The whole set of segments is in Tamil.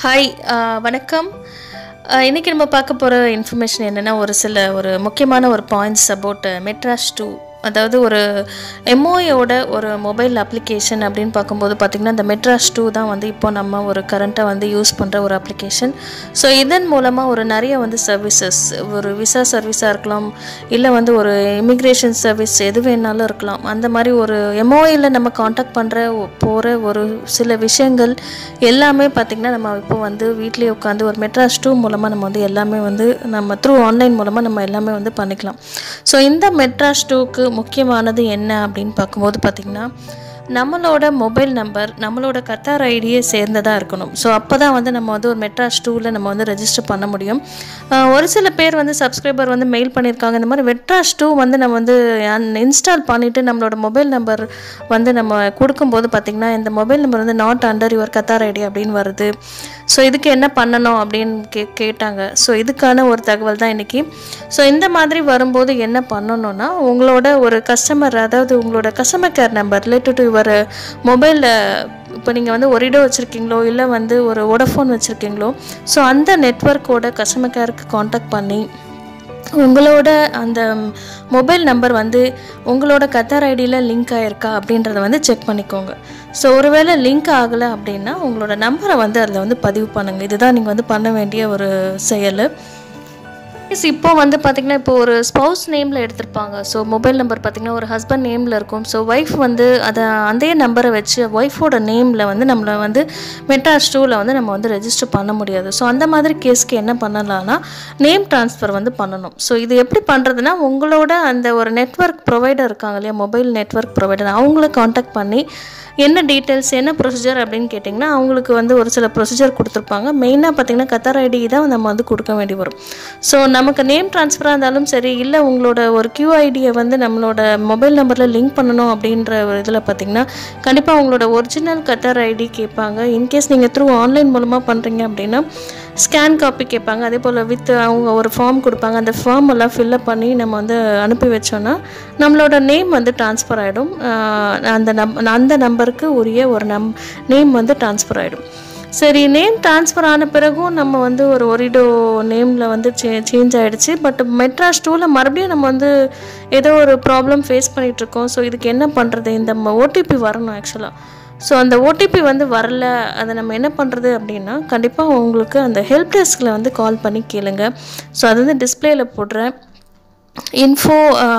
ஹாய் வணக்கம் அஹ், இன்னைக்கு நம்ம பார்க்க போகிற இன்ஃபர்மேஷன் என்னென்னா ஒரு சில ஒரு முக்கியமான ஒரு பாயிண்ட்ஸ் அபவுட் மெட்ராஸ் டூ அதாவது ஒரு எம்ஓயோட ஒரு மொபைல் அப்ளிகேஷன் அப்படின்னு பார்க்கும்போது பார்த்திங்கன்னா இந்த மெட்ராஸ் டூ தான் வந்து இப்போ நம்ம ஒரு கரண்ட்டாக வந்து யூஸ் பண்ணுற ஒரு அப்ளிகேஷன் ஸோ இதன் மூலமாக ஒரு நிறைய வந்து சர்வீசஸ் ஒரு விசா சர்வீஸாக இருக்கலாம் இல்லை வந்து ஒரு இமிக்ரேஷன் சர்வீஸ் எது வேணாலும் இருக்கலாம் அந்த மாதிரி ஒரு எம்ஓயில் நம்ம காண்டாக்ட் பண்ணுற போகிற ஒரு சில விஷயங்கள் எல்லாமே பார்த்திங்கன்னா நம்ம இப்போ வந்து வீட்லேயே உட்காந்து ஒரு மெட்ராஸ் டூ மூலமாக நம்ம வந்து எல்லாமே வந்து நம்ம த்ரூ ஆன்லைன் மூலமாக நம்ம எல்லாமே வந்து பண்ணிக்கலாம் ஸோ இந்த மெட்ராஸ் டூக்கு முக்கியமானது என்ன அப்படின்னு பார்க்கும்போது பார்த்திங்கன்னா நம்மளோட மொபைல் நம்பர் நம்மளோட கத்தார் ஐடியை சேர்ந்ததாக இருக்கணும் ஸோ அப்போ தான் வந்து நம்ம வந்து ஒரு மெட்ராஸ் டூவில் நம்ம வந்து ரெஜிஸ்டர் பண்ண முடியும் ஆஹ் ஒரு சில பேர் வந்து சப்ஸ்கிரைபர் வந்து மெயில் பண்ணியிருக்காங்க இந்த மாதிரி மெட்ராஸ் டூ வந்து நம்ம வந்து இன்ஸ்டால் பண்ணிவிட்டு நம்மளோட மொபைல் நம்பர் வந்து நம்ம கொடுக்கும்போது பார்த்திங்கன்னா இந்த மொபைல் நம்பர் வந்து not under your Qatar ID அப்படின்னு வருது ஸோ இதுக்கு என்ன பண்ணணும் அப்படின்னு கே கேட்டாங்க ஸோ இதுக்கான ஒரு தகவல் தான் இன்றைக்கி ஸோ இந்த மாதிரி வரும்போது என்ன பண்ணணும்னா உங்களோட ஒரு கஸ்டமர் அதாவது உங்களோட customer care number related to your மொபைலில் இப்போ நீங்கள் வந்து ஒரிடோ வச்சுருக்கீங்களோ இல்லை வந்து ஒரு வோடஃபோன் வச்சுருக்கீங்களோ ஸோ அந்த நெட்ஒர்க்கோட கஸ்டமர் கேருக்கு காண்டாக்ட் பண்ணி உங்களோட அந்த மொபைல் நம்பர் வந்து உங்களோட கத்தார் ஐடியில் லிங்க் ஆகிருக்கா அப்படின்றத வந்து செக் பண்ணிக்கோங்க ஸோ ஒருவேளை லிங்க் ஆகலை அப்படின்னா உங்களோட நம்பரை வந்து அதில் வந்து பதிவு பண்ணுங்கள் இதுதான் நீங்கள் வந்து பண்ண வேண்டிய ஒரு செயல் எஸ் இப்போ வந்து பார்த்திங்கன்னா இப்போ ஒரு ஸ்பௌஸ் நேமில் எடுத்திருப்பாங்க ஸோ மொபைல் நம்பர் பார்த்திங்கன்னா ஒரு ஹஸ்பண்ட் நேமில் இருக்கும் ஸோ ஒய்ஃப் வந்து அதை அதே நம்பரை வச்சு ஒய்ஃபோட நேமில் வந்து நம்மளை வந்து மெட்டாஸ் டூவில் வந்து நம்ம வந்து ரெஜிஸ்டர் பண்ண முடியாது ஸோ அந்த மாதிரி கேஸ்க்கு என்ன பண்ணலாம்னா நேம் ட்ரான்ஸ்ஃபர் வந்து பண்ணணும் ஸோ இது எப்படி பண்ணுறதுனா உங்களோட அந்த ஒரு நெட்வொர்க் ப்ரொவைடர் இருக்காங்க இல்லையா மொபைல் நெட்வொர்க் ப்ரொவைடர் அவங்கள காண்டாக்ட் பண்ணி என்ன டீட்டெயில்ஸ் என்ன ப்ரொசீஜர் அப்படின்னு கேட்டிங்கன்னா அவங்களுக்கு வந்து ஒரு சில ப்ரொசீஜர் கொடுத்துருப்பாங்க மெயினாக பார்த்தீங்கன்னா கத்தார் ஐடி தான் நம்ம வந்து கொடுக்க வேண்டி வரும் ஸோ நமக்கு நேம் ட்ரான்ஸ்ஃபராக இருந்தாலும் சரி இல்லை உங்களோட ஒரு கியூஐடியை வந்து நம்மளோட மொபைல் நம்பரில் லிங்க் பண்ணணும் அப்படின்ற ஒரு இதில் பார்த்தீங்கன்னா கண்டிப்பாக உங்களோட ஒரிஜினல் கத்தார் ஐடி கேட்பாங்க இன்கேஸ் நீங்கள் த்ரூ ஆன்லைன் மூலமாக பண்ணுறீங்க அப்படின்னா ஸ்கேன் காப்பி கேட்பாங்க அதே போல் வித் அவங்க ஒரு ஃபார்ம் கொடுப்பாங்க அந்த ஃபார்ம் எல்லாம் ஃபில்லப் பண்ணி நம்ம வந்து அனுப்பி வச்சோன்னா நம்மளோட நேம் வந்து ட்ரான்ஸ்ஃபர் ஆகிடும் அந்த நம் அந்த நம்பருக்கு உரிய ஒரு நம் நேம் வந்து ட்ரான்ஸ்ஃபர் ஆகிடும் சரி நேம் ட்ரான்ஸ்ஃபர் ஆன பிறகும் நம்ம வந்து ஒரு ஒரிடோ நேமில் வந்து சே சேஞ்ச் ஆகிடுச்சு பட் மெட்ராஸ் டூவில் மறுபடியும் நம்ம வந்து ஏதோ ஒரு ப்ராப்ளம் ஃபேஸ் பண்ணிகிட்ருக்கோம் ஸோ இதுக்கு என்ன பண்ணுறது இந்த ஓடிபி வரணும் ஆக்சுவலாக ஸோ அந்த ஓடிபி வந்து வரல அதை நம்ம என்ன பண்ணுறது அப்படின்னா கண்டிப்பாக உங்களுக்கு அந்த ஹெல்ப் டெஸ்கில் வந்து கால் பண்ணி கேளுங்க ஸோ அது வந்து டிஸ்பிளேயில் போடுறேன் info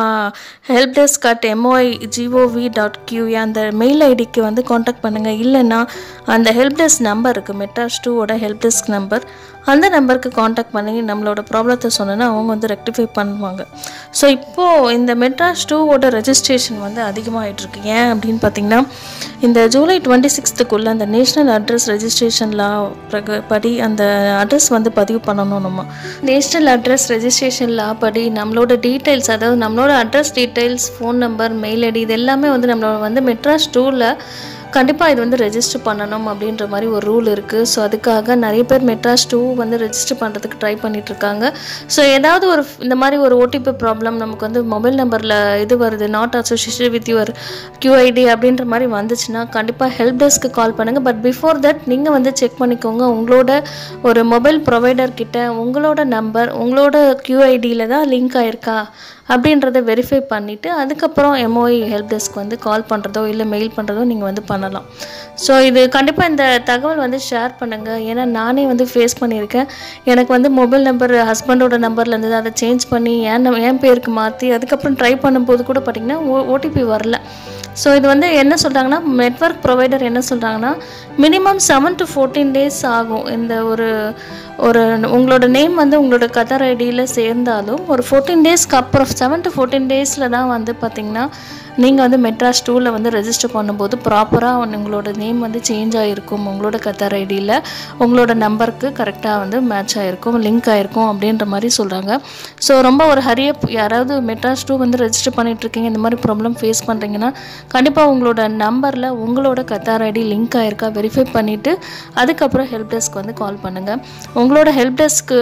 help desk at MY GOV dot QA அந்த மெயில் ஐடிக்கு வந்து காண்டாக்ட் பண்ணுங்கள் இல்லைன்னா அந்த ஹெல்ப் டெஸ்க் நம்பர் இருக்குது மெட்டாஸ் டூவோட ஹெல்ப் டெஸ்க் நம்பர் அந்த நம்பருக்கு காண்டாக்ட் பண்ணி நம்மளோட ப்ராப்ளத்தை சொன்னோன்னா அவங்க வந்து ரெக்டிஃபை பண்ணுவாங்க ஸோ இப்போது இந்த மெட்ராஸ் டூவோட ரெஜிஸ்ட்ரேஷன் வந்து அதிகமாகிட்டு இருக்கு ஏன் அப்படின்னு பார்த்தீங்கன்னா இந்த ஜூலை டுவெண்ட்டி சிக்ஸ்த்துக்குள்ளே அந்த நேஷ்னல் அட்ரஸ் ரெஜிஸ்ட்ரேஷன் லா பிரக படி அந்த அட்ரஸ் வந்து பதிவு பண்ணணும் நம்ம நேஷ்னல் அட்ரஸ் ரெஜிஸ்ட்ரேஷன் லா படி நம்மளோட டீட்டெயில்ஸ் அதாவது நம்மளோட address details phone number mail ID இது எல்லாமே வந்து நம்மளோட வந்து மெட்ராஸ் டூவில் கண்டிப்பாக இது வந்து ரெஜிஸ்டர் பண்ணணும் அப்படின்ற மாதிரி ஒரு ரூல் இருக்குது ஸோ அதுக்காக நிறைய பேர் மெட்ராஸ் டூ வந்து ரெஜிஸ்டர் பண்ணுறதுக்கு ட்ரை பண்ணிகிட்ருக்காங்க ஸோ ஏதாவது ஒரு இந்த மாதிரி ஒரு ஓடிபி ப்ராப்ளம் நமக்கு வந்து மொபைல் நம்பரில் இது வருது not association with your QID அப்படின்ற மாதிரி வந்துச்சுன்னா கண்டிப்பாக ஹெல்ப் டெஸ்க்கு கால் பண்ணுங்கள் பட் பிஃபோர் தட் நீங்கள் வந்து செக் பண்ணிக்கோங்க உங்களோட ஒரு மொபைல் ப்ரொவைடர் கிட்ட உங்களோட நம்பர் உங்களோட கியூஐடியில் தான் லிங்க் ஆயிருக்கா அப்படின்றத வெரிஃபை பண்ணிவிட்டு அதுக்கப்புறம் எம்ஓஐ ஹெல்ப் டெஸ்க் வந்து கால் பண்ணுறதோ இல்லை மெயில் பண்ணுறதோ நீங்கள் வந்து பண்ணலாம் ஸோ இது கண்டிப்பாக இந்த தகவல் வந்து ஷேர் பண்ணுங்கள் ஏன்னா நானே வந்து ஃபேஸ் பண்ணியிருக்கேன் எனக்கு வந்து மொபைல் நம்பர் ஹஸ்பண்டோட நம்பரில் இருந்தது அதை சேஞ்ச் பண்ணி என் நம்- என் பேருக்கு மாற்றி அதுக்கப்புறம் ட்ரை பண்ணும்போது கூட பார்த்திங்கன்னா ஓடிபி வரல ஸோ இது வந்து என்ன சொல்கிறாங்கன்னா நெட்வொர்க் ப்ரொவைடர் என்ன சொல்கிறாங்கன்னா minimum seven to fourteen days ஆகும் இந்த ஒரு ஒரு உங்களோட நேம் வந்து உங்களோட கதர் ஐடியில் சேர்ந்தாலும் ஒரு ஃபோர்டீன் டேஸ்க்கு அப்புறம் செவன் டு ஃபோர்டீன் டேஸில் தான் வந்து பார்த்திங்கன்னா நீங்கள் வந்து மெட்ராஸ் டூவில் வந்து ரெஜிஸ்டர் பண்ணும்போது ப்ராப்பராக உங்களோட நேம் வந்து சேஞ்ச் ஆகிருக்கும் உங்களோட கத்தார் ஐடியில் உங்களோட நம்பருக்கு கரெக்டாக வந்து மேட்ச் ஆகிருக்கும் லிங்க் ஆகிருக்கும் அப்படின்ற மாதிரி சொல்கிறாங்க ஸோ ரொம்ப ஒரு ஹரியப் யாராவது மெட்ராஸ் டூ வந்து ரெஜிஸ்டர் பண்ணிட்டு இருக்கீங்க இந்த மாதிரி ப்ராப்ளம் ஃபேஸ் பண்ணுறீங்கன்னா கண்டிப்பாக உங்களோட நம்பரில் உங்களோட கத்தார் ஐடி லிங்க் ஆகிருக்கா வெரிஃபை பண்ணிவிட்டு அதுக்கப்புறம் ஹெல்ப் டெஸ்க் வந்து கால் பண்ணுங்கள் உங்களோட ஹெல்ப் டெஸ்க்கு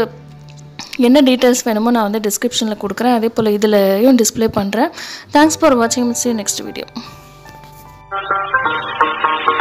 என்ன டீட்டெயில்ஸ் வேணுமோ நான் வந்து டிஸ்கிரிப்ஷனில் கொடுக்குறேன் அதே போல் இதுலையும் டிஸ்ப்ளே பண்ணுறேன் தேங்க்ஸ் ஃபார் வாட்சிங் மிஸ் நெக்ஸ்ட் வீடியோ